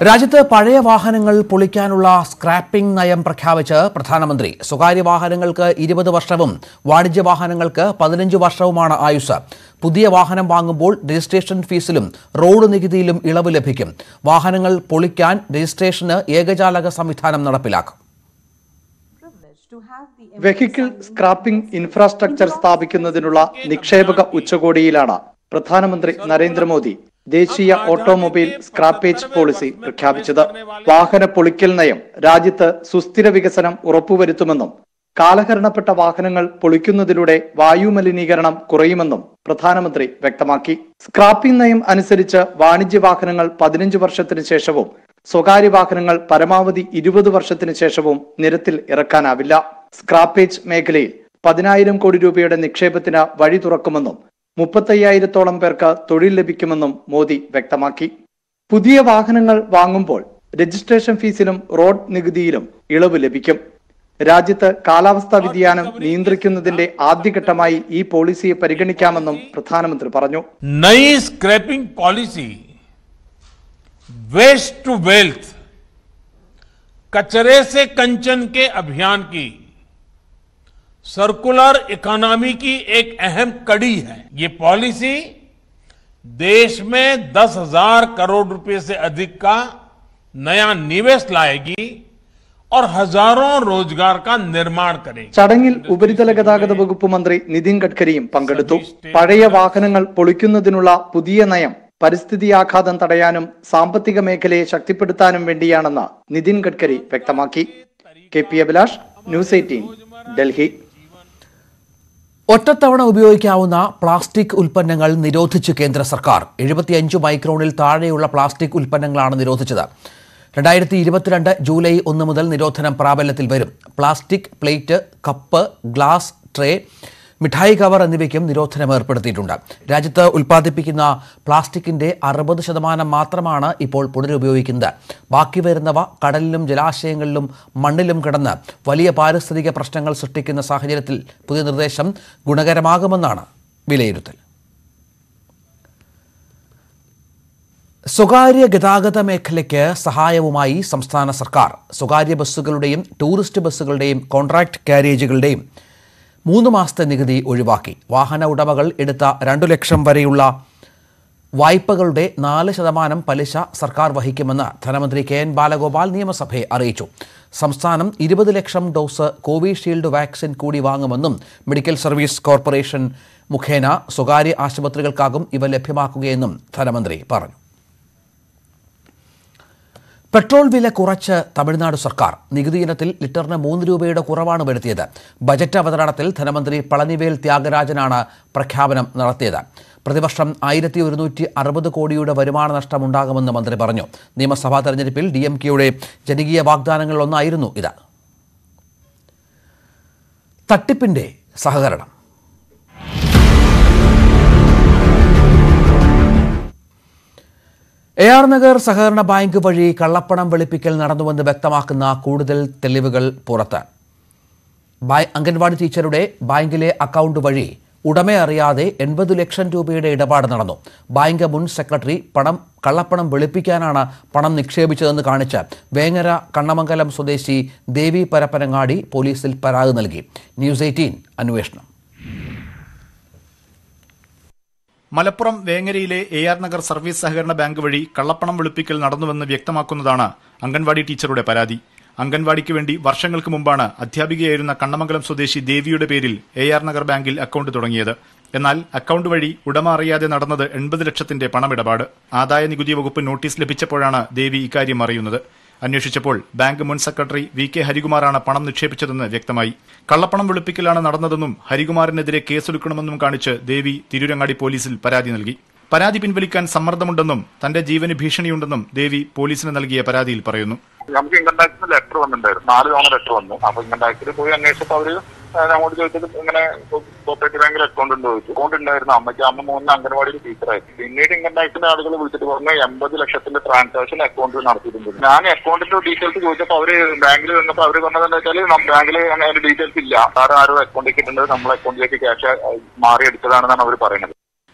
രാജ്യത്ത് പഴയ വാഹനങ്ങൾ പൊളിക്കാനുള്ള സ്ക്രാപ്പിംഗ് നയം പ്രഖ്യാപിച്ച് പ്രധാനമന്ത്രി സ്വകാര്യ വാഹനങ്ങൾക്ക് ഇരുപത് വർഷവും വാണിജ്യ വാഹനങ്ങൾക്ക് പതിനഞ്ച് വർഷവുമാണ് ആയുസ് പുതിയ വാഹനം വാങ്ങുമ്പോൾ രജിസ്ട്രേഷൻ ഫീസിലും റോഡ് നികുതിയിലും ഇളവ് ലഭിക്കും വാഹനങ്ങൾ പൊളിക്കാൻ രജിസ്ട്രേഷന് ഏകജാലക സംവിധാനം നടപ്പിലാക്കും വെഹിക്കിൾ സ്ക്രാപ്പിംഗ് ഇൻഫ്രാസ്ട്രക്ചർ സ്ഥാപിക്കുന്നതിനുള്ള നിക്ഷേപക ഉച്ചകോടിയിലാണ് പ്രധാനമന്ത്രി നരേന്ദ്രമോദി ദേശീയ ഓട്ടോമൊബൈൽ സ്ക്രാപ്പേജ് പോളിസി പ്രഖ്യാപിച്ചത് വാഹന പൊളിക്കൽ നയം രാജ്യത്ത് സുസ്ഥിര വികസനം ഉറപ്പുവരുത്തുമെന്നും കാലഹരണപ്പെട്ട വാഹനങ്ങൾ പൊളിക്കുന്നതിലൂടെ വായു മലിനീകരണം കുറയുമെന്നും പ്രധാനമന്ത്രി വ്യക്തമാക്കി സ്ക്രാപ്പിംഗ് നയം അനുസരിച്ച് വാണിജ്യ വാഹനങ്ങൾ പതിനഞ്ച് വർഷത്തിന് ശേഷവും സ്വകാര്യ വാഹനങ്ങൾ പരമാവധി ഇരുപത് വർഷത്തിന് ശേഷവും നിരത്തിൽ ഇറക്കാനാവില്ല സ്ക്രാപ്പേജ് മേഖലയിൽ പതിനായിരം കോടി രൂപയുടെ നിക്ഷേപത്തിന് വഴി തുറക്കുമെന്നും മുപ്പത്തയ്യായിരത്തോളം പേർക്ക് തൊഴിൽ ലഭിക്കുമെന്നും മോദി വ്യക്തമാക്കി പുതിയ വാഹനങ്ങൾ വാങ്ങുമ്പോൾ രജിസ്ട്രേഷൻ ഫീസിലും റോഡ് നികുതിയിലും ഇളവ് ലഭിക്കും രാജ്യത്ത് കാലാവസ്ഥാ വ്യതിയാനം നിയന്ത്രിക്കുന്നതിന്റെ ആദ്യഘട്ടമായി ഈ പോളിസിയെ പരിഗണിക്കാമെന്നും പ്രധാനമന്ത്രി പറഞ്ഞു नई scrapping policy waste to wealth कचरे से कंचन के अभियान की सर्कुलर इकोनॉमी की एक अहम कड़ी है ये पॉलिसी देश में दस हजार करोड़ रुपए से अधिक का नया निवेश लाएगी और हजारों रोजगार का निर्माण करेगी ചടങ്ങിൽ ഉപരിതല ഗതാഗത വകുപ്പ് മന്ത്രി നിതിൻ ഗഡ്കരിയും പങ്കെടുത്തു പഴയ വാഹനങ്ങൾ പൊളിക്കുന്നതിനുള്ള പുതിയ നയം പരിസ്ഥിതി ആഘാതം തടയാനും സാമ്പത്തിക മേഖലയെ ശക്തിപ്പെടുത്താനും വേണ്ടിയാണെന്ന് നിതിൻ ഗഡ്കരി വ്യക്തമാക്കി K P Abhilash news eighteen Delhi ഒറ്റത്തവണ ഉപയോഗിക്കാവുന്ന പ്ലാസ്റ്റിക് ഉൽപ്പന്നങ്ങൾ നിരോധിച്ച് കേന്ദ്ര സർക്കാർ എഴുപത്തിയഞ്ച് മൈക്രോണിൽ താഴെയുള്ള പ്ലാസ്റ്റിക് ഉൽപ്പന്നങ്ങളാണ് നിരോധിച്ചത് രണ്ടായിരത്തി ഇരുപത്തിരണ്ട് ജൂലൈ ഒന്ന് മുതൽ നിരോധനം പ്രാബല്യത്തിൽ വരും plastic plate cup glass tray മിഠായി കവർ എന്നിവയ്ക്കും നിരോധനം ഏർപ്പെടുത്തിയിട്ടുണ്ട് രാജ്യത്ത് ഉൽപ്പാദിപ്പിക്കുന്ന പ്ലാസ്റ്റിക്കിന്റെ അറുപത് ശതമാനം മാത്രമാണ് ഇപ്പോൾ പുനരുപയോഗിക്കുന്നത് ബാക്കി വരുന്നവ കടലിലും ജലാശയങ്ങളിലും മണ്ണിലും കിടന്ന് വലിയ പാരിസ്ഥിതിക പ്രശ്നങ്ങൾ സൃഷ്ടിക്കുന്ന സാഹചര്യത്തിൽ പുതിയ നിർദ്ദേശം ഗുണകരമാകുമെന്നാണ് വിലയിരുത്തൽ സ്വകാര്യ ഗതാഗത മേഖലയ്ക്ക് സഹായവുമായി സംസ്ഥാന സർക്കാർ സ്വകാര്യ ബസ്സുകളുടെയും ടൂറിസ്റ്റ് ബസ്സുകളുടെയും കോൺട്രാക്ട് കാരേജുകളുടെയും മൂന്ന് മാസത്തെ നികുതി ഒഴിവാക്കി വാഹന ഉടമകൾ എടുത്ത രണ്ടു ലക്ഷം വരെയുള്ള വായ്പകളുടെ നാല് ശതമാനം പലിശ സർക്കാർ വഹിക്കുമെന്ന് ധനമന്ത്രി കെ എൻ ബാലഗോപാൽ നിയമസഭയെ അറിയിച്ചു സംസ്ഥാനം ഇരുപത് ലക്ഷം ഡോസ് കോവിഷീൽഡ് വാക്സിൻ കൂടി വാങ്ങുമെന്നും മെഡിക്കൽ സർവീസ് കോർപ്പറേഷൻ മുഖേന സ്വകാര്യ ആശുപത്രികൾക്കാകും ഇവ ലഭ്യമാക്കുകയെന്നും ധനമന്ത്രി പറഞ്ഞു പെട്രോൾ വില കുറച്ച് തമിഴ്നാട് സർക്കാർ നികുതി ഇനത്തിൽ ലിറ്ററിന് മൂന്ന് രൂപയുടെ കുറവാണ് വരുത്തിയത് ബജറ്റ് അവതരണത്തിൽ ധനമന്ത്രി പളനിവേൽ ത്യാഗരാജനാണ് പ്രഖ്യാപനം നടത്തിയത് പ്രതിവർഷം ആയിരത്തി ഒരുന്നൂറ്റി അറുപത് കോടിയുടെ വരുമാന നഷ്ടമുണ്ടാകുമെന്ന് മന്ത്രി പറഞ്ഞു നിയമസഭാ തെരഞ്ഞെടുപ്പിൽ ഡി എം കെയുടെ ജനകീയ വാഗ്ദാനങ്ങളിലൊന്നായിരുന്നു ഇത് തട്ടിപ്പിന്റെ സഹകരണം എ ആർ നഗർ സഹകരണ ബാങ്ക് വഴി കള്ളപ്പണം വെളുപ്പിക്കൽ നടന്നുവെന്ന് വ്യക്തമാക്കുന്ന കൂടുതൽ തെളിവുകൾ പുറത്ത് ബാ- അംഗൻവാടി ടീച്ചറുടെ ബാങ്കിലെ അക്കൗണ്ട് വഴി ഉടമയെ അറിയാതെ എൺപത് ലക്ഷം രൂപയുടെ ഇടപാട് നടന്നു ബാങ്ക് മുൻ സെക്രട്ടറി പണം കള്ളപ്പണം വെളുപ്പിക്കാനാണ് പണം നിക്ഷേപിച്ചതെന്ന് കാണിച്ച് വേങ്ങര കണ്ണമംഗലം സ്വദേശി ദേവി പരപ്പനങ്ങാടി പോലീസിൽ പരാതി നൽകി ന്യൂസ് എയ്റ്റീൻ അന്വേഷണം മലപ്പുറം വേങ്ങരയിലെ എ ആർ നഗർ സർവീസ് സഹകരണ ബാങ്ക് വഴി കള്ളപ്പണം വെളുപ്പിക്കൽ നടന്നുവെന്ന് വ്യക്തമാക്കുന്നതാണ് അംഗൻവാടി ടീച്ചറുടെ പരാതി അംഗൻവാടിക്ക് വേണ്ടി വർഷങ്ങൾക്ക് മുമ്പാണ് അധ്യാപികയായിരുന്ന കണ്ണമംഗലം സ്വദേശി ദേവിയുടെ പേരിൽ എ ആർ നഗർ ബാങ്കിൽ അക്കൗണ്ട് തുടങ്ങിയത് എന്നാൽ അക്കൗണ്ട് വഴി ഉടമ അറിയാതെ നടന്നത് എൺപത് ലക്ഷത്തിന്റെ പണമിടപാട് ആദായ നികുതി വകുപ്പ് നോട്ടീസ് ലഭിച്ചപ്പോഴാണ് ദേവി ഇക്കാര്യം അറിയുന്നത് അന്വേഷിച്ചപ്പോൾ ബാങ്ക് മുൻ സെക്രട്ടറി വി കെ ഹരികുമാറാണ് പണം നിക്ഷേപിച്ചതെന്ന് വ്യക്തമായി കള്ളപ്പണം വെളുപ്പിക്കലാണ് നടന്നതെന്നും ഹരികുമാറിനെതിരെ കേസെടുക്കണമെന്നും കാണിച്ച് ദേവി തിരൂരങ്ങാടി പോലീസിൽ പരാതി നൽകി പരാതി പിൻവലിക്കാൻ സമ്മർദ്ദമുണ്ടെന്നും തന്റെ ജീവന് ഭീഷണിയുണ്ടെന്നും ദേവി പോലീസിന് നൽകിയ പരാതിയിൽ പറയുന്നു നമുക്ക് ഇൻകം ടാക്സിന് ലെറ്റർ വന്നിട്ടുണ്ടായിരുന്നു നാല് തവണ ലെറ്റർ വന്നു അപ്പൊ ഇൻകം ടാക്സിൽ പോയി അന്വേഷിച്ചപ്പോൾ അവര് നമ്മോട് ചോദിച്ചത് ഇങ്ങനെ കോപ്പറേറ്റീവ് ബാങ്കിൽ അക്കൗണ്ട് ഉണ്ട് ചോദിച്ചു അക്കൗണ്ട് ഉണ്ടായിരുന്നു അമ്മയ്ക്ക് അമ്മ മൂന്ന് അംഗൻവാടിയിൽ ടീച്ചറായിരുന്നു പിന്നീട് ഇൻകം ടാക്സിന്റെ ആളുകൾ വിളിച്ചിട്ട് പറഞ്ഞു എൺപത് ലക്ഷത്തിന്റെ ട്രാൻസാക്ഷൻ അക്കൗണ്ടിൽ നടത്തിയിട്ടുണ്ട് ഞാൻ അക്കൗണ്ടിന്റെ ഡീറ്റെയിൽസ് ചോദിച്ചപ്പോൾ അവര് ബാങ്കിൽ വന്നപ്പോൾ അവര് പറഞ്ഞത് എന്താ വെച്ചാൽ ബാങ്കിൽ അങ്ങനെ ഡീറ്റെയിൽസ് ഇല്ല സാറ് ആരോ അക്കൗണ്ടിലേക്ക് ഇട്ടുണ്ട് നമ്മളെ അക്കൗണ്ടിലേക്ക് ക്യാഷ് മാറി എടുത്തതാണെന്നാണ് അവർ പറയുന്നത്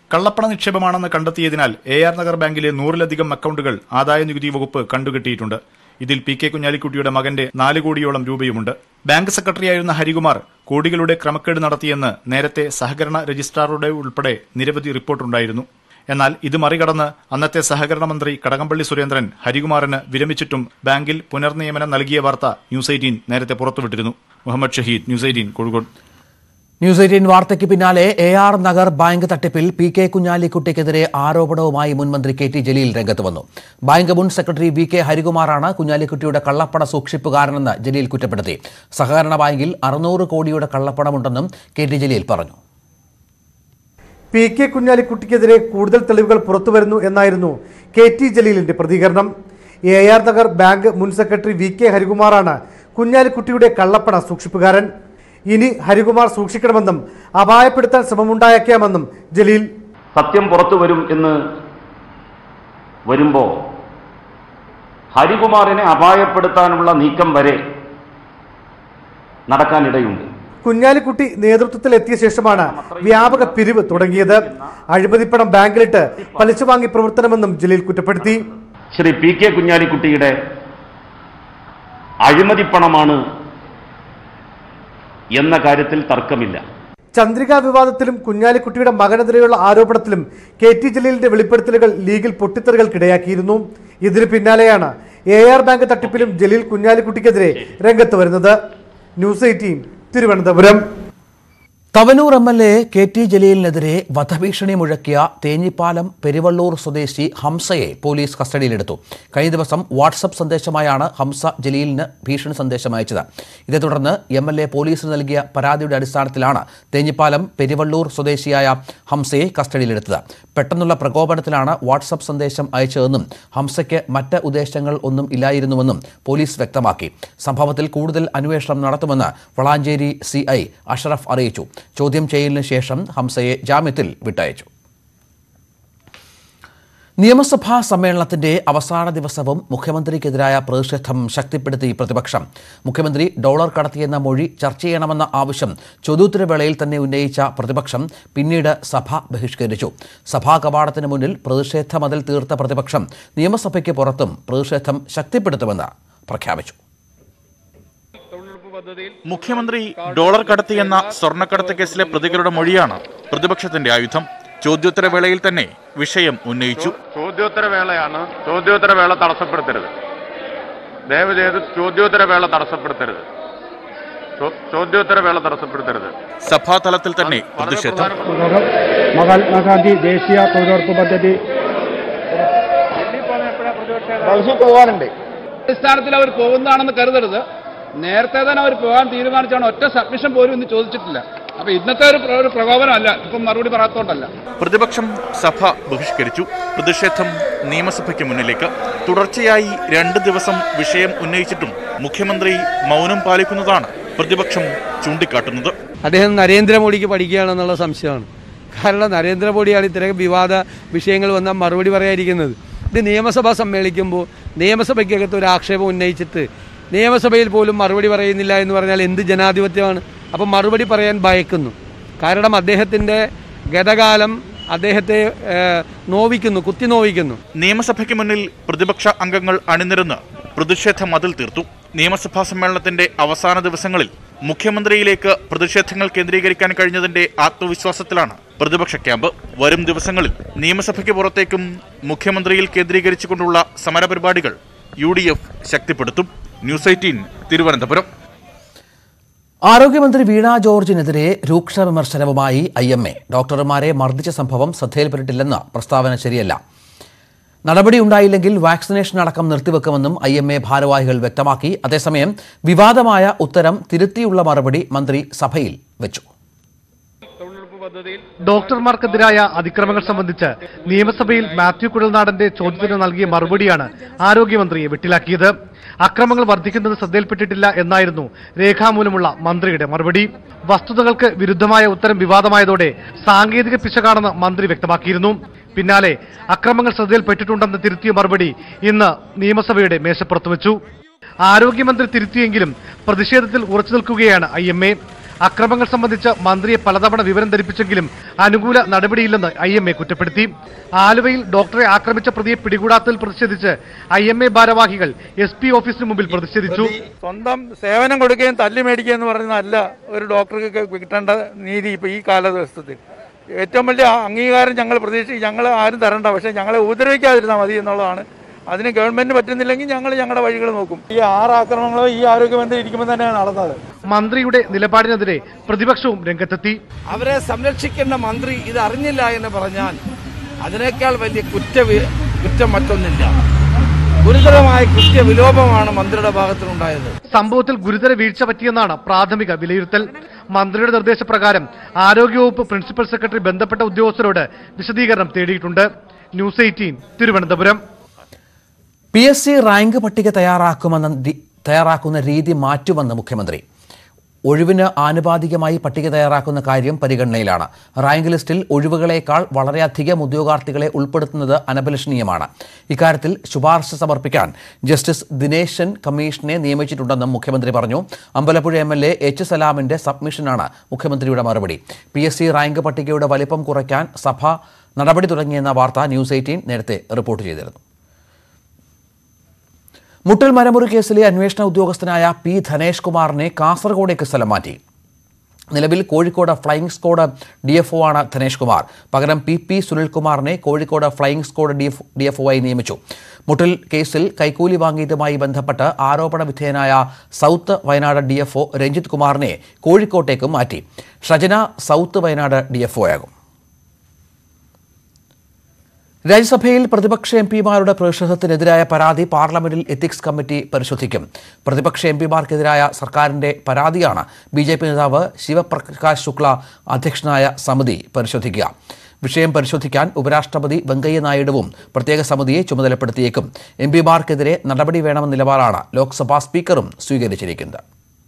കള്ളപ്പണ നിക്ഷേപമാണെന്ന് കണ്ടെത്തിയതിനാൽ എ ആർ നഗർ ബാങ്കിലെ നൂറിലധികം അക്കൌണ്ടുകൾ ആദായ നികുതി വകുപ്പ് കണ്ടുകെട്ടിയിട്ടുണ്ട് ഇതിൽ പി കെ കുഞ്ഞാലിക്കുട്ടിയുടെ മകന്റെ നാല് കോടിയോളം രൂപയുമുണ്ട് ബാങ്ക് സെക്രട്ടറിയായിരുന്ന ഹരികുമാർ കോടികളുടെ ക്രമക്കേട് നടത്തിയെന്ന് നേരത്തെ സഹകരണ രജിസ്ട്രാറുടെ ഉൾപ്പെടെ നിരവധി റിപ്പോർട്ടുണ്ടായിരുന്നു എന്നാൽ ഇത് മറികടന്ന് അന്നത്തെ സഹകരണ മന്ത്രി കടകംപള്ളി സുരേന്ദ്രൻ ഹരികുമാറിന് വിരമിച്ചിട്ടും ബാങ്കിൽ പുനർനിയമനം നൽകിയ വാർത്ത ന്യൂസ് എയ്റ്റീൻ നേരത്തെ പുറത്തുവിട്ടിരുന്നു Muhammad Shahid news eighteen Kozhikode news eighteen വാർത്തയ്ക്ക് പിന്നാലെ എ ആർ നഗർ ബാങ്ക് തട്ടിപ്പിൽ പി കെ കുഞ്ഞാലിക്കുട്ടിക്കെതിരെ ആരോപണവുമായി മുൻമന്ത്രി കെ ടി ജലീൽ രംഗത്ത് വന്നു ബാങ്ക് മുൻ സെക്രട്ടറി വി കെ ഹരികുമാറാണ് കുഞ്ഞാലിക്കുട്ടിയുടെ കള്ളപ്പണ സൂക്ഷിപ്പുകാരനെന്ന് ജലീൽ കുറ്റപ്പെടുത്തി സഹകരണ ബാങ്കിൽ അറുന്നൂറ് കോടിയുടെ കള്ളപ്പണമുണ്ടെന്നും കെ ടി ജലീൽ പറഞ്ഞു പി കെ കുഞ്ഞാലിക്കുട്ടിക്കെതിരെ കൂടുതൽ തെളിവുകൾ പുറത്തുവരുന്നു എന്നായിരുന്നു കെ ടി ജലീലിന്റെ പ്രതികരണം എ ആർ നഗർ ബാങ്ക് മുൻ സെക്രട്ടറി വി കെ ഹരികുമാറാണ് കുഞ്ഞാലിക്കുട്ടിയുടെ കള്ളപ്പണ സൂക്ഷിപ്പുകാരൻ ഇനി ഹരികുമാർ സൂക്ഷിക്കണമെന്നും അപായപ്പെടുത്താൻ ശ്രമമുണ്ടായേക്കാമെന്നും ജലീൽ സത്യം പുറത്തു വരും എന്ന് വരുമ്പോൾ ഹരികുമാറിനെ അപായപ്പെടുത്താനുള്ള നീക്കം വരെ നടക്കാനിടയുണ്ട് കുഞ്ഞാലിക്കുട്ടി നേതൃത്വത്തിൽ എത്തിയ ശേഷമാണ് വ്യാപക പിരിവ് തുടങ്ങിയത് അഴിമതിപ്പണം ബാങ്കിലിട്ട് പലിശ വാങ്ങി പ്രവർത്തനമെന്നും ജലീൽ കുറ്റപ്പെടുത്തി ശ്രീ പി കെ കുഞ്ഞാലിക്കുട്ടിയുടെ അഴിമതിപ്പണമാണ് എന്ന കാര്യത്തിൽ തർക്കമില്ല ചന്ദ്രിക വിവാദത്തിലും കുഞ്ഞാലിക്കുട്ടിയുടെ മകനെതിരെയുള്ള ആരോപണത്തിലും കെ ടി ജലീലിന്റെ വെളിപ്പെടുത്തലുകൾ ലീഗിൽ പൊട്ടിത്തെറികൾക്കിടയാക്കിയിരുന്നു ഇതിന് പിന്നാലെയാണ് എ ആർ ബാങ്ക് തട്ടിപ്പിലും ജലീൽ കുഞ്ഞാലിക്കുട്ടിക്കെതിരെ രംഗത്ത് വരുന്നത് news eighteen Thiruvananthapuram Thavanoor M L A K T ജലീലിനെതിരെ വധഭീഷണി മുഴക്കിയ തേഞ്ഞിപ്പാലം പെരുവള്ളൂർ സ്വദേശി ഹംസയെ പോലീസ് കസ്റ്റഡിയിലെടുത്തു കഴിഞ്ഞ ദിവസം വാട്സപ്പ് സന്ദേശമായാണ് ഹംസ ജലീലിന് ഭീഷണി സന്ദേശം അയച്ചത് ഇതേ തുടർന്ന് എം എൽ എ പോലീസിന് നൽകിയ പരാതിയുടെ അടിസ്ഥാനത്തിലാണ് തേഞ്ഞിപ്പാലം പെരുവള്ളൂർ സ്വദേശിയായ ഹംസയെ കസ്റ്റഡിയിലെടുത്തത് പെട്ടെന്നുള്ള പ്രകോപനത്തിലാണ് വാട്സപ്പ് സന്ദേശം അയച്ചതെന്നും ഹംസയ്ക്ക് മറ്റ് ഉദ്ദേശങ്ങൾ ഒന്നും ഇല്ലായിരുന്നുവെന്നും പോലീസ് വ്യക്തമാക്കി സംഭവത്തിൽ കൂടുതൽ അന്വേഷണം നടത്തുമെന്ന് വളാഞ്ചേരി സി ഐ അഷറഫ് അറിയിച്ചു ചോദ്യം ചെയ്യലിന് ശേഷം ഹംസയെ ജാമ്യത്തിൽ വിട്ടയച്ചു നിയമസഭാ സമ്മേളനത്തിന്റെ അവസാന ദിവസവും മുഖ്യമന്ത്രിക്കെതിരായ പ്രതിഷേധം ശക്തിപ്പെടുത്തി പ്രതിപക്ഷം മുഖ്യമന്ത്രി ഡോളർ കടത്തിയെന്ന മൊഴി ചർച്ച ചെയ്യണമെന്ന ആവശ്യം ചോദ്യോത്തരവേളയിൽ തന്നെ ഉന്നയിച്ച പ്രതിപക്ഷം പിന്നീട് സഭ ബഹിഷ്കരിച്ചു സഭാ കവാടത്തിന് മുന്നിൽ പ്രതിഷേധ മതിൽ തീർത്ത പ്രതിപക്ഷം നിയമസഭയ്ക്ക് പുറത്തും പ്രതിഷേധം ശക്തിപ്പെടുത്തുമെന്ന് പ്രഖ്യാപിച്ചു മുഖ്യമന്ത്രി ഡോളർ കടത്തിയെന്ന സ്വർണ്ണക്കടത്ത് കേസിലെ പ്രതികളുടെ മൊഴിയാണ് പ്രതിപക്ഷത്തിന്റെ ആയുധം ചോദ്യോത്തര വേളയിൽ തന്നെ വിഷയം ഉന്നയിച്ചു ചോദ്യോത്തര വേളയാണ് ചോദ്യോത്തര വേള തടസ്സപ്പെടുത്തരുത് ദയവ് ചെയ്ത് ചോദ്യോത്തര വേള തടസ്സപ്പെടുത്തരുത് ചോ- ചോദ്യോത്തര വേള തടസ്സപ്പെടുത്തരുത് സഭാതലത്തിൽ തന്നെ പ്രതിഷേധം മഹാത്മാഗാന്ധി ദേശീയ തൊഴിലുറപ്പ് പദ്ധതി അടിസ്ഥാനത്തിൽ അവർ പോകുന്നതാണെന്ന് കരുതരുത് നേരത്തെ തന്നെ അവർ പോകാൻ തീരുമാനിച്ചാണ് ഒറ്റ സബ്മിഷൻ പോലും ഇന്ന് ചോദിച്ചിട്ടില്ല അപ്പൊ ഇന്നത്തെ ഒരു പ്ര- ഒരു പ്രകോപനമല്ല ഇപ്പം മറുപടി പറയാത്തോണ്ടല്ല പ്രതിപക്ഷം സഭ ബഹിഷ്കരിച്ചു പ്രതിഷേധം നിയമസഭയ്ക്ക് മുന്നിലേക്ക് തുടർച്ചയായി രണ്ട് ദിവസം വിഷയം ഉന്നയിച്ചിട്ടും മുഖ്യമന്ത്രി മൗനം പാലിക്കുന്നതാണ് പ്രതിപക്ഷം ചൂണ്ടിക്കാട്ടുന്നത് അദ്ദേഹം നരേന്ദ്രമോദിക്ക് പഠിക്കുകയാണെന്നുള്ള സംശയമാണ് കാരണം നരേന്ദ്രമോദിയാണ് ഇത്തരം വിവാദ വിഷയങ്ങൾ വന്നാൽ മറുപടി പറയാതിരിക്കുന്നത് ഇത് നിയമസഭ സമ്മേളിക്കുമ്പോൾ നിയമസഭയ്ക്കകത്ത് ഒരു ആക്ഷേപം ഉന്നയിച്ചിട്ട് നിയമസഭയിൽ പോലും മറുപടി പറയുന്നില്ല എന്ന് പറഞ്ഞാൽ എന്ത് ജനാധിപത്യമാണ് അപ്പം മറുപടി പറയാൻ ഭയക്കുന്നു കാരണം അദ്ദേഹത്തിൻ്റെ ഗതകാലം അദ്ദേഹത്തെ ഏഹ്, നോവിക്കുന്നു കുത്തി നോവിക്കുന്നു നിയമസഭയ്ക്ക് മുന്നിൽ പ്രതിപക്ഷ അംഗങ്ങൾ അണിനിരന്ന് പ്രതിഷേധ മതിൽ തീർത്തു നിയമസഭാ സമ്മേളനത്തിന്റെ അവസാന ദിവസങ്ങളിൽ മുഖ്യമന്ത്രിയിലേക്ക് പ്രതിഷേധങ്ങൾ കേന്ദ്രീകരിക്കാൻ കഴിഞ്ഞതിന്റെ ആത്മവിശ്വാസത്തിലാണ് പ്രതിപക്ഷ ക്യാമ്പ് വരും ദിവസങ്ങളിൽ നിയമസഭയ്ക്ക് പുറത്തേക്കും മുഖ്യമന്ത്രിയിൽ കേന്ദ്രീകരിച്ചുകൊണ്ടുള്ള സമരപരിപാടികൾ യു ഡി എഫ് ശക്തിപ്പെടുത്തും ന്യൂസ് എയ്റ്റീൻ തിരുവനന്തപുരം ആരോഗ്യമന്ത്രി വീണ ജോർജിനെതിരെ രൂക്ഷ വിമർശനവുമായി ഐ എം എ ഡോക്ടർമാരെ മർദ്ദിച്ച സംഭവം ശ്രദ്ധയിൽപ്പെട്ടിട്ടില്ലെന്ന പ്രസ്താവന ശരിയല്ല നടപടിയുണ്ടായില്ലെങ്കിൽ വാക്സിനേഷൻ അടക്കം നിർത്തിവെക്കുമെന്നും ഐ എം എ ഭാരവാഹികൾ വ്യക്തമാക്കി അതേസമയം വിവാദമായ ഉത്തരം തിരുത്തിയുള്ള മറുപടി മന്ത്രി സഭയിൽ വെച്ചു ഡോക്ടർമാർക്കെതിരായ അതിക്രമങ്ങൾ സംബന്ധിച്ച് നിയമസഭയിൽ മാത്യു കുഴൽനാടന്റെ ചോദ്യത്തിന് നൽകിയ മറുപടിയാണ് ആരോഗ്യമന്ത്രിയെ വെട്ടിലാക്കിയത് അക്രമങ്ങൾ വർദ്ധിക്കുന്നത് ശ്രദ്ധയിൽപ്പെട്ടിട്ടില്ല എന്നായിരുന്നു രേഖാമൂലമുള്ള മന്ത്രിയുടെ മറുപടി വസ്തുതകൾക്ക് വിരുദ്ധമായ ഉത്തരം വിവാദമായതോടെ സാങ്കേതിക പിശകാണെന്ന് മന്ത്രി വ്യക്തമാക്കിയിരുന്നു പിന്നാലെ അക്രമങ്ങൾ ശ്രദ്ധയിൽപ്പെട്ടിട്ടുണ്ടെന്ന് തിരുത്തിയ മറുപടി ഇന്ന് നിയമസഭയുടെ മേശപ്പുറത്ത് വെച്ചു ആരോഗ്യമന്ത്രി തിരുത്തിയെങ്കിലും പ്രതിഷേധത്തിൽ ഉറച്ചു നിൽക്കുകയാണ് ഐ എം എ അക്രമങ്ങൾ സംബന്ധിച്ച് മന്ത്രിയെ പലതവണ വിവരം ധരിപ്പിച്ചെങ്കിലും അനുകൂല നടപടിയില്ലെന്ന് ഐ എം എ കുറ്റപ്പെടുത്തി ആലുവയിൽ ഡോക്ടറെ ആക്രമിച്ച പ്രതിയെ പിടികൂടാത്തതിൽ പ്രതിഷേധിച്ച് ഐ എം എ ഭാരവാഹികൾ എസ് പി ഓഫീസിന് മുമ്പിൽ പ്രതിഷേധിച്ചു സ്വന്തം സേവനം കൊടുക്കുകയും തല്ലി മേടിക്കുക എന്ന് പറയുന്നതല്ല ഒരു ഡോക്ടർക്ക് കിട്ടേണ്ട നീതി ഇപ്പോൾ ഈ കാലദിവസത്തിൽ ഏറ്റവും വലിയ അംഗീകാരം ഞങ്ങൾ പ്രതീക്ഷിക്കും ഞങ്ങൾ ആരും തരണ്ട പക്ഷേ ഞങ്ങളെ ഉപദ്രവിക്കാതിരുന്നാൽ മതി എന്നുള്ളതാണ് അതിന് ഗവൺമെന്റ് പറ്റുന്നില്ലെങ്കിൽ ഞങ്ങൾ ഞങ്ങളുടെ വഴികൾ നോക്കും ഈ ആറ് ആക്രമണങ്ങളും ഈ ആരോഗ്യമന്ത്രി ഇരിക്കുമ്പോൾ തന്നെയാണ് നടന്നത് മന്ത്രിയുടെ നിലപാടിനെതിരെ പ്രതിപക്ഷവും രംഗത്തെത്തി അവരെ സംരക്ഷിക്കേണ്ട മന്ത്രി ഇത് അറിഞ്ഞില്ല എന്ന് പറഞ്ഞാൽ അതിനേക്കാൾ വലിയ കുറ്റ കുറ്റം മറ്റൊന്നില്ല ഗുരുതരമായ കുറ്റവിലോപമാണ് മന്ത്രിയുടെ ഭാഗത്തുനിന്നുണ്ടായത് സംഭവത്തിൽ ഗുരുതര വീഴ്ച പറ്റിയെന്നാണ് പ്രാഥമിക വിലയിരുത്തൽ മന്ത്രിയുടെ നിർദ്ദേശപ്രകാരം ആരോഗ്യവകുപ്പ് പ്രിൻസിപ്പൽ സെക്രട്ടറി ബന്ധപ്പെട്ട ഉദ്യോഗസ്ഥരോട് വിശദീകരണം തേടിയിട്ടുണ്ട് news eighteen Thiruvananthapuram P S C rank പട്ടിക തയ്യാറാക്കുമെന്ന രി- തയ്യാറാക്കുന്ന രീതി മാറ്റുമെന്ന് മുഖ്യമന്ത്രി ഒഴിവിന് ആനുപാതികമായി പട്ടിക തയ്യാറാക്കുന്ന കാര്യം പരിഗണനയിലാണ് റാങ്ക് ലിസ്റ്റിൽ ഒഴിവുകളേക്കാൾ വളരെയധികം ഉദ്യോഗാർത്ഥികളെ ഉൾപ്പെടുത്തുന്നത് അനഭിലഷണീയമാണ് ഇക്കാര്യത്തിൽ ശുപാർശ സമർപ്പിക്കാൻ ജസ്റ്റിസ് ദിനേശൻ കമ്മീഷനെ നിയമിച്ചിട്ടുണ്ടെന്നും മുഖ്യമന്ത്രി പറഞ്ഞു Ambalappuzha M L A H സലാമിന്റെ സബ്മിഷനാണ് മുഖ്യമന്ത്രിയുടെ മറുപടി പി എസ് സി റാങ്ക് പട്ടികയുടെ വലിപ്പം കുറയ്ക്കാൻ സഭ നടപടി തുടങ്ങിയെന്ന വാർത്ത ന്യൂസ് എയ്റ്റീൻ നേരത്തെ റിപ്പോർട്ട് ചെയ്തിരുന്നു മുട്ടൽ മരമുറി കേസിലെ അന്വേഷണ ഉദ്യോഗസ്ഥനായ പി ധനേഷ് കുമാറിനെ കാസർഗോഡേക്ക് സ്ഥലം മാറ്റി നിലവിൽ Kozhikode flying squad D F O ആണ് ധനേഷ് കുമാർ പകരം പി പി സുനിൽകുമാറിനെ Kozhikode flying squad D F D F O ആയി നിയമിച്ചു മുട്ടൽ കേസിൽ കൈക്കൂലി വാങ്ങിയതുമായി ബന്ധപ്പെട്ട് ആരോപണ വിധേയനായ south Wayanad D F O Ranjith കുമാറിനെ കോഴിക്കോട്ടേക്കും മാറ്റി Shajana south Wayanad D F O ആകും രാജ്യസഭയിൽ പ്രതിപക്ഷ എം പിമാരുടെ പ്രതിഷേധത്തിനെതിരായ പരാതി പാർലമെന്റിൽ എത്തിക്സ് കമ്മിറ്റി പരിശോധിക്കും പ്രതിപക്ഷ എം പിമാർക്കെതിരായ സർക്കാരിന്റെ പരാതിയാണ് ബി ജെ പി നേതാവ് ശിവപ്രകാശ് ശുക്ല അധ്യക്ഷനായ സമിതി പരിശോധിക്കുക വിഷയം പരിശോധിക്കാൻ ഉപരാഷ്ട്രപതി വെങ്കയ്യ നായിഡുവും പ്രത്യേക സമിതിയെ ചുമതലപ്പെടുത്തിയേക്കും എം പിമാർക്കെതിരെ നടപടി വേണമെന്ന നിലപാടാണ് ലോക്സഭാ സ്പീക്കറും സ്വീകരിച്ചിരിക്കുന്നത്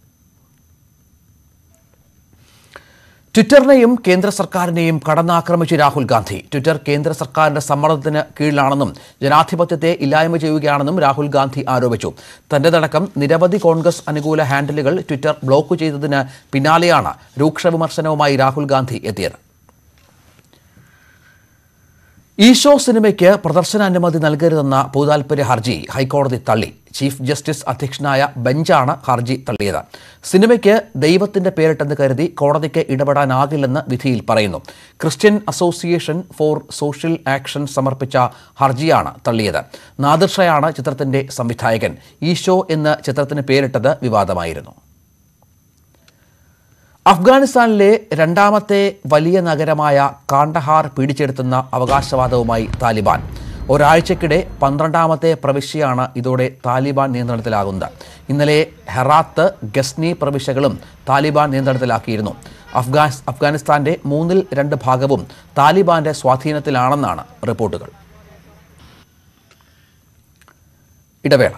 ട്വിറ്ററിനെയും കേന്ദ്ര സർക്കാരിനെയും കടന്നാക്രമിച്ച് രാഹുൽ ഗാന്ധി ട്വിറ്റർ കേന്ദ്ര സർക്കാരിന്റെ സമ്മർദ്ദത്തിന് കീഴിലാണെന്നും ജനാധിപത്യത്തെ ഇല്ലായ്മ ചെയ്യുകയാണെന്നും രാഹുൽ ഗാന്ധി ആരോപിച്ചു തന്റേതടക്കം നിരവധി കോൺഗ്രസ് അനുകൂല ഹാൻഡിലുകൾ ട്വിറ്റർ ബ്ലോക്ക് ചെയ്തതിന് പിന്നാലെയാണ് രൂക്ഷ വിമർശനവുമായി രാഹുൽ ഗാന്ധി എത്തിയത് ഈശോ സിനിമയ്ക്ക് പ്രദർശനാനുമതി നൽകരുതെന്ന പൊതുതാൽപര്യ ഹർജി ഹൈക്കോടതി തള്ളി ചീഫ് ജസ്റ്റിസ് അധ്യക്ഷനായ ബെഞ്ചാണ് ഹർജി തള്ളിയത് സിനിമയ്ക്ക് ദൈവത്തിന്റെ പേരിട്ടെന്ന് കരുതി കോടതിക്ക് ഇടപെടാനാകില്ലെന്ന് വിധിയിൽ പറയുന്നു Christian association for social action സമർപ്പിച്ച ഹർജിയാണ് തള്ളിയത് നാദിർഷയാണ് ചിത്രത്തിന്റെ സംവിധായകൻ ഈശോ എന്ന് ചിത്രത്തിന് പേരിട്ടത് വിവാദമായിരുന്നു അഫ്ഗാനിസ്ഥാനിലെ രണ്ടാമത്തെ വലിയ നഗരമായ കാണ്ടഹാർ പിടിച്ചെടുത്തുന്ന അവകാശവാദവുമായി താലിബാൻ ഒരാഴ്ചക്കിടെ പന്ത്രണ്ടാമത്തെ പ്രവിശ്യയാണ് ഇതോടെ താലിബാൻ നിയന്ത്രണത്തിലാകുന്നത് ഇന്നലെ ഹെറാത്ത് ഗസ്നി പ്രവിശ്യകളും താലിബാൻ നിയന്ത്രണത്തിലാക്കിയിരുന്നു അഫ്ഗാൻ അഫ്ഗാനിസ്ഥാന്റെ മൂന്നിൽ രണ്ട് ഭാഗവും താലിബാന്റെ സ്വാധീനത്തിലാണെന്നാണ് റിപ്പോർട്ടുകൾ ഇടവേള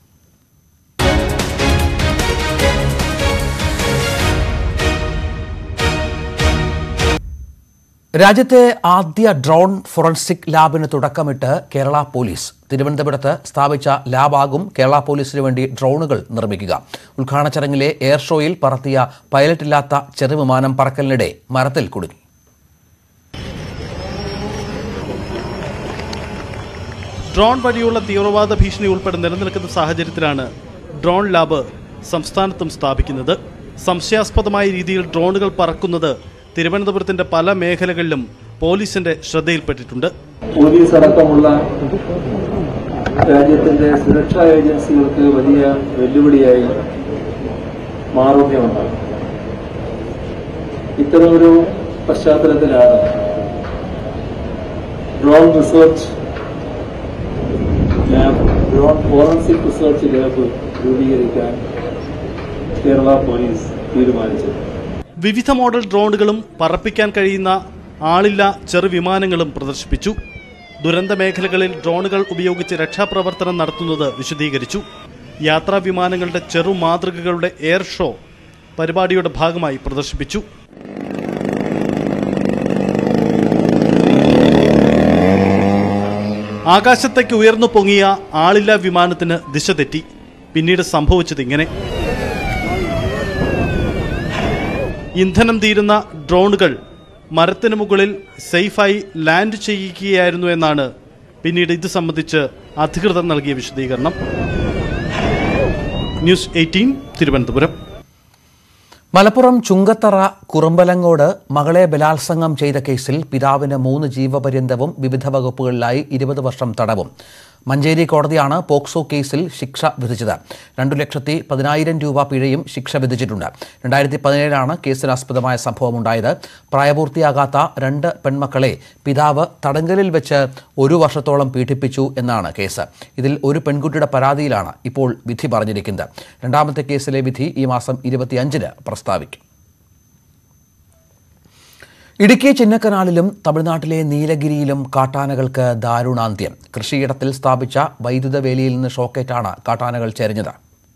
രാജ്യത്തെ ആദ്യ ഡ്രോൺ ഫോറൻസിക് ലാബിന് തുടക്കമിട്ട് കേരള പോലീസ് തിരുവനന്തപുരത്ത് സ്ഥാപിച്ച ലാബാകും കേരള പോലീസിന് വേണ്ടി ഡ്രോണുകൾ നിർമ്മിക്കുക ഉദ്ഘാടന ചടങ്ങിലെ എയർ ഷോയിൽ പറത്തിയ പൈലറ്റില്ലാത്ത ചെറുവിമാനം പറക്കലിനിടെ മരത്തിൽ കുടുങ്ങി ഡ്രോൺ വഴിയുള്ള തീവ്രവാദ ഭീഷണി ഉൾപ്പെടെ നിലനിൽക്കുന്ന സാഹചര്യത്തിലാണ് ഡ്രോൺ ലാബ് സംസ്ഥാനത്തും സ്ഥാപിക്കുന്നത് സംശയാസ്പദമായ രീതിയിൽ ഡ്രോണുകൾ പറക്കുന്നത് തിരുവനന്തപുരത്തിന്റെ പല മേഖലകളിലും പോലീസിന്റെ ശ്രദ്ധയിൽപ്പെട്ടിട്ടുണ്ട് പോലീസ് അടക്കമുള്ള രാജ്യത്തിന്റെ സുരക്ഷാ ഏജൻസികൾക്ക് വലിയ വെല്ലുവിളിയായി മാറുകയുണ്ട് ഇത്തരമൊരു പശ്ചാത്തലത്തിലാണ് drone research lab drone forensic research lab രൂപീകരിക്കാൻ കേരള പോലീസ് തീരുമാനിച്ചത് വിവിധ മോഡൽ ഡ്രോണുകളും പറപ്പിക്കാൻ കഴിയുന്ന ആളില്ല ചെറുവിമാനങ്ങളും പ്രദർശിപ്പിച്ചു ദുരന്ത മേഖലകളിൽ ഡ്രോണുകൾ ഉപയോഗിച്ച് രക്ഷാപ്രവർത്തനം നടത്തുന്നത് വിശദീകരിച്ചു യാത്രാ വിമാനങ്ങളുടെ ചെറു മാതൃകകളുടെ എയർ ഷോ പരിപാടിയുടെ ഭാഗമായി പ്രദർശിപ്പിച്ചു ആകാശത്തേക്ക് ഉയർന്നു പൊങ്ങിയ ആളില്ല വിമാനത്തിന് ദിശ തെറ്റി പിന്നീട് സംഭവിച്ചത് ഇങ്ങനെ ഇന്ധനം തീരുന്ന ഡ്രോണുകൾ മരത്തിന് മുകളിൽ സേഫായി ലാൻഡ് ചെയ്യിക്കുകയായിരുന്നു എന്നാണ് പിന്നീട് ഇത് സംബന്ധിച്ച് അധികൃതർ നൽകിയ വിശദീകരണം ന്യൂസ് എയ്റ്റീൻ തിരുവനന്തപുരം മലപ്പുറം ചുങ്കത്തറ കുറുമ്പലങ്ങോട് മകളെ ബലാത്സംഗം ചെയ്ത കേസിൽ പിതാവിന് മൂന്ന് ജീവപര്യന്തവും വിവിധ വകുപ്പുകളിലായി ഇരുപത് വർഷം തടവും മഞ്ചേരി കോടതിയാണ് പോക്സോ കേസിൽ ശിക്ഷ വിധിച്ചത് രണ്ടു ലക്ഷത്തി പതിനായിരം രൂപ പിഴയും ശിക്ഷ വിധിച്ചിട്ടുണ്ട് രണ്ടായിരത്തി പതിനേഴിലാണ് കേസിനാസ്പദമായ സംഭവമുണ്ടായത് പ്രായപൂർത്തിയാകാത്ത രണ്ട് പെൺമക്കളെ പിതാവ് തടങ്കലിൽ വെച്ച് ഒരു വർഷത്തോളം പീഡിപ്പിച്ചു എന്നാണ് കേസ് ഇതിൽ ഒരു പെൺകുട്ടിയുടെ പരാതിയിലാണ് ഇപ്പോൾ വിധി പറഞ്ഞിരിക്കുന്നത് രണ്ടാമത്തെ കേസിലെ വിധി ഈ മാസം ഇരുപത്തിയഞ്ചിന് പ്രസ്താവിക്കും ഇടുക്കി ചിന്നക്കനാലിലും തമിഴ്നാട്ടിലെ നീലഗിരിയിലും കാട്ടാനകൾക്ക് ദാരുണാന്ത്യം കൃഷിയിടത്തിൽ സ്ഥാപിച്ച വൈദ്യുത വേലിയിൽ നിന്ന് ഷോക്കേറ്റാണ് കാട്ടാനകൾ ചെരിഞ്ഞത്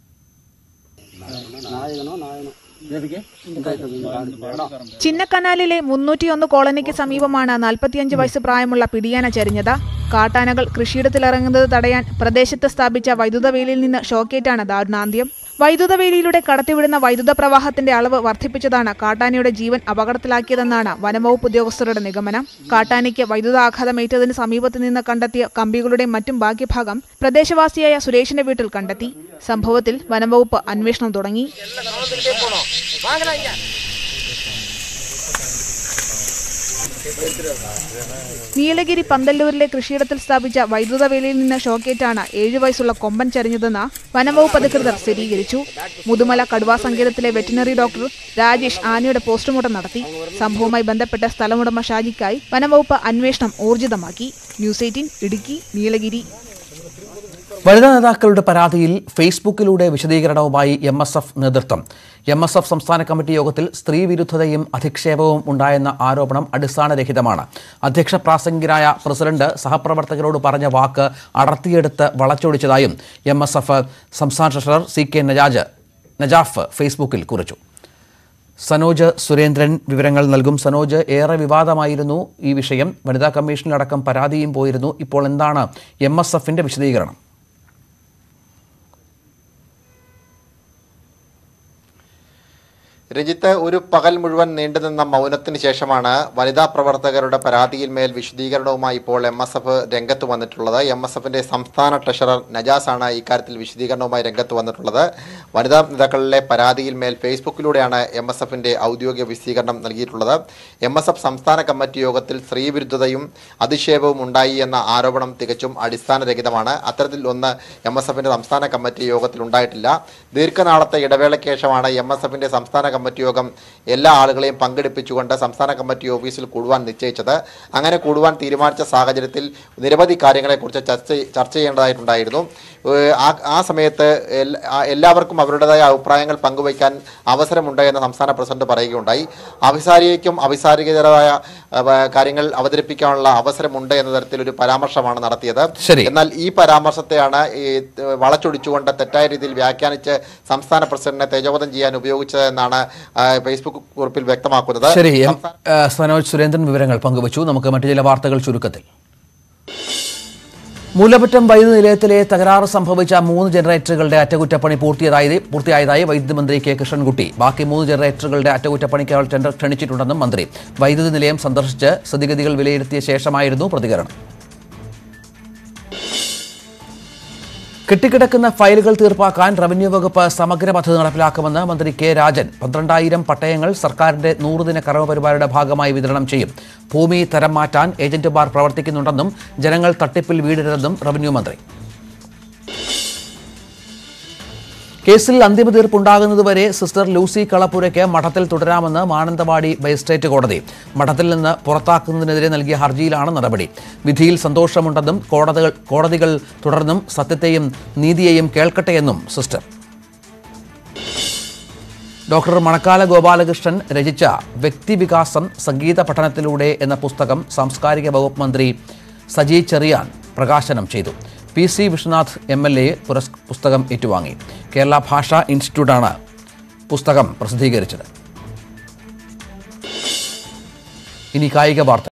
ചിന്നക്കനാലിലെ മുന്നൂറ്റിയൊന്ന് കോളനിക്ക് സമീപമാണ് നാൽപ്പത്തിയഞ്ച് വയസ്സ് പ്രായമുള്ള പിടിയാന ചരിഞ്ഞത് കാട്ടാനകൾ കൃഷിയിടത്തിലിറങ്ങുന്നത് തടയാൻ പ്രദേശത്ത് സ്ഥാപിച്ച വൈദ്യുത വേലിയിൽ നിന്ന് ഷോക്കേറ്റാണ് ദാരുണാന്ത്യം വൈദ്യുത വേലിയിലൂടെ കടത്തിവിടുന്ന വൈദ്യുത പ്രവാഹത്തിന്റെ അളവ് വർദ്ധിപ്പിച്ചതാണ് കാട്ടാനയുടെ ജീവൻ അപകടത്തിലാക്കിയതെന്നാണ് വനംവകുപ്പ് ഉദ്യോഗസ്ഥരുടെ നിഗമനം കാട്ടാനയ്ക്ക് വൈദ്യുതാഘാതമേറ്റതിന് സമീപത്ത് നിന്ന് കണ്ടെത്തിയ കമ്പികളുടെ മറ്റും ബാക്കിഭാഗം പ്രദേശവാസിയായ സുരേഷിന്റെ വീട്ടിൽ കണ്ടെത്തി സംഭവത്തിൽ വനംവകുപ്പ് അന്വേഷണം തുടങ്ങി നീലഗിരി പന്തല്ലൂരിലെ കൃഷിയിടത്തിൽ സ്ഥാപിച്ച വൈദ്യുത വേലിയിൽ നിന്ന് ഷോക്കേറ്റാണ് ഏഴു വയസ്സുള്ള കൊമ്പൻ ചരിഞ്ഞതെന്ന് വനംവകുപ്പ് അധികൃതർ സ്ഥിരീകരിച്ചു മുതുമല കടുവാ സങ്കേതത്തിലെ വെറ്റിനറി ഡോക്ടർ രാജേഷ് ആനയുടെ പോസ്റ്റ്മോർട്ടം നടത്തി സംഭവവുമായി ബന്ധപ്പെട്ട സ്ഥലമുടമ ഷാജിക്കായി വനംവകുപ്പ് അന്വേഷണം ഊർജിതമാക്കി ന്യൂസ് എയ്റ്റീൻ ഇടുക്കി നീലഗിരി വനിതാ നേതാക്കളുടെ പരാതിയിൽ ഫേസ്ബുക്കിലൂടെ വിശദീകരണവുമായി എം എസ് എഫ് നേതൃത്വം എം എസ് എഫ് സംസ്ഥാന കമ്മിറ്റി യോഗത്തിൽ സ്ത്രീ വിരുദ്ധതയും അധിക്ഷേപവും ഉണ്ടായെന്ന ആരോപണം അടിസ്ഥാനരഹിതമാണ് അധ്യക്ഷ പ്രാസംഗികനായ പ്രസിഡന്റ് സഹപ്രവർത്തകരോട് പറഞ്ഞ വാക്ക് അടർത്തിയെടുത്ത് വളച്ചൊടിച്ചതായും എം എസ് എഫ് സംസ്ഥാന treasurer C K Najaj Najaf ഫേസ്ബുക്കിൽ കുറിച്ചു സനോജ് സുരേന്ദ്രൻ വിവരങ്ങൾ നൽകും സനോജ് ഏറെ വിവാദമായിരുന്നു ഈ വിഷയം വനിതാ കമ്മീഷനിലടക്കം പരാതിയും പോയിരുന്നു ഇപ്പോൾ എന്താണ് എം എസ് എഫിന്റെ വിശദീകരണം രഞ്ജിത്ത് ഒരു പകൽ മുഴുവൻ നീണ്ടുനിന്ന മൗനത്തിന് ശേഷമാണ് വനിതാ പ്രവർത്തകരുടെ പരാതിയിൽ മേൽ വിശദീകരണവുമായി ഇപ്പോൾ എം എസ് എഫ് രംഗത്ത് വന്നിട്ടുള്ളത് എം എസ് എഫിന്റെ സംസ്ഥാന ട്രഷറർ നജാസ് ആണ് ഇക്കാര്യത്തിൽ വിശദീകരണവുമായി രംഗത്ത് വന്നിട്ടുള്ളത് വനിതാ നേതാക്കളിലെ പരാതിയിൽ മേൽ ഫേസ്ബുക്കിലൂടെയാണ് എം എസ് എഫിന്റെ ഔദ്യോഗിക വിശദീകരണം നൽകിയിട്ടുള്ളത് എം എസ് എഫ് സംസ്ഥാന കമ്മിറ്റി യോഗത്തിൽ സ്ത്രീവിരുദ്ധതയും അധിക്ഷേപവും ഉണ്ടായി എന്ന ആരോപണം തികച്ചും അടിസ്ഥാനരഹിതമാണ് അത്തരത്തിൽ ഒന്ന് എം എസ് എഫിന്റെ സംസ്ഥാന കമ്മിറ്റി യോഗത്തിൽ ഉണ്ടായിട്ടില്ല ദീർഘനാളത്തെ ഇടവേളയ്ക്ക് ശേഷമാണ് എം എസ് എഫിന്റെ സംസ്ഥാന കമ്മിറ്റി യോഗം എല്ലാ ആളുകളെയും പങ്കെടുപ്പിച്ചുകൊണ്ട് സംസ്ഥാന കമ്മിറ്റി ഓഫീസിൽ കൂടുവാൻ നിശ്ചയിച്ചത് അങ്ങനെ കൂടുവാൻ തീരുമാനിച്ച സാഹചര്യത്തിൽ നിരവധി കാര്യങ്ങളെക്കുറിച്ച് ചർച്ച ചർച്ച ചെയ്യേണ്ടതായിട്ടുണ്ടായിരുന്നു ഏഹ് ആ ആ സമയത്ത് എൽ- ആ എല്ലാവർക്കും അവരുടേതായ അഭിപ്രായങ്ങൾ പങ്കുവയ്ക്കാൻ അവസരമുണ്ട് എന്ന് സംസ്ഥാന പ്രസിഡന്റ് പറയുകയുണ്ടായി അഭിസാരികയ്ക്കും അഭിസാരികതരായ ഏഹ്, കാര്യങ്ങൾ അവതരിപ്പിക്കാനുള്ള അവസരമുണ്ട് എന്ന തരത്തിൽ ഒരു പരാമർശമാണ് നടത്തിയത് ശരി. എന്നാൽ ഈ പരാമർശത്തെയാണ് ഈ ഏഹ്, വളച്ചൊടിച്ചുകൊണ്ട് തെറ്റായ രീതിയിൽ വ്യാഖ്യാനിച്ച് സംസ്ഥാന പ്രസിഡന്റിനെ തേജോവധം ചെയ്യാൻ ഉപയോഗിച്ചത് എന്നാണ് ആ, ഫേസ്ബുക്ക് കുറിപ്പിൽ വ്യക്തമാക്കുന്നത് ശരി എം ആ, സനോജ് സുരേന്ദ്രൻ വിവരങ്ങൾ പങ്കുവച്ചു നമുക്ക് മറ്റു ചില വാർത്തകൾ ചുരുക്കത്തിൽ മൂലമറ്റം വൈദ്യുതി നിലയത്തിലെ തകരാറ് സംഭവിച്ച മൂന്ന് ജനറേറ്ററുകളുടെ അറ്റകുറ്റപ്പണി പൂർത്തിയായതായി പൂർത്തിയായതായി വൈദ്യുതി മന്ത്രി കെ കൃഷ്ണൻകുട്ടി ബാക്കി മൂന്ന് ജനറേറ്ററുകളുടെ അറ്റകുറ്റപ്പണിക്കാൾ ടെൻഡർ ക്ഷണിച്ചിട്ടുണ്ടെന്നും മന്ത്രി വൈദ്യുതി നിലയം സന്ദർശിച്ച് സ്ഥിതിഗതികൾ വിലയിരുത്തിയ ശേഷമായിരുന്നു പ്രതികരണം കെട്ടിക്കിടക്കുന്ന ഫയലുകൾ തീർപ്പാക്കാൻ റവന്യൂ വകുപ്പ് സമഗ്ര പദ്ധതി നടപ്പിലാക്കുമെന്ന് മന്ത്രി കെ രാജൻ പന്ത്രണ്ടായിരം പട്ടയങ്ങൾ സർക്കാരിന്റെ നൂറുദിന കർമ്മ പരിപാടിയുടെ ഭാഗമായി വിതരണം ചെയ്യും ഭൂമി തരം മാറ്റാൻ ഏജന്റുമാർ പ്രവർത്തിക്കുന്നുണ്ടെന്നും ജനങ്ങൾ തട്ടിപ്പിൽ വീഴരുതെന്നും റവന്യൂ മന്ത്രി കേസിൽ അന്തിമ തീർപ്പുണ്ടാകുന്നതുവരെ സിസ്റ്റർ ലൂസി കളപ്പുരയ്ക്ക് മഠത്തിൽ തുടരാമെന്ന് മാനന്തവാടി മജിസ്ട്രേറ്റ് കോടതി മഠത്തിൽ നിന്ന് പുറത്താക്കുന്നതിനെതിരെ നൽകിയ ഹർജിയിലാണ് നടപടി വിധിയിൽ സന്തോഷമുണ്ടെന്നും കോടതികൾ കോടതികൾ തുടർന്നും സത്യത്തെയും നീതിയെയും കേൾക്കട്ടെയെന്നും സിസ്റ്റർ ഡോക്ടർ മണക്കാല ഗോപാലകൃഷ്ണൻ രചിച്ച വ്യക്തിവികാസം സംഗീത പഠനത്തിലൂടെ എന്ന പുസ്തകം സാംസ്കാരിക വകുപ്പ് മന്ത്രി സജി ചെറിയാൻ പ്രകാശനം ചെയ്തു P C Viswanath M L A പുരസ് പുസ്തകം ഏറ്റുവാങ്ങി കേരള ഭാഷാ ഇൻസ്റ്റിറ്റ്യൂട്ടാണ് പുസ്തകം പ്രസിദ്ധീകരിച്ചത് ഇനി കായിക വാർത്ത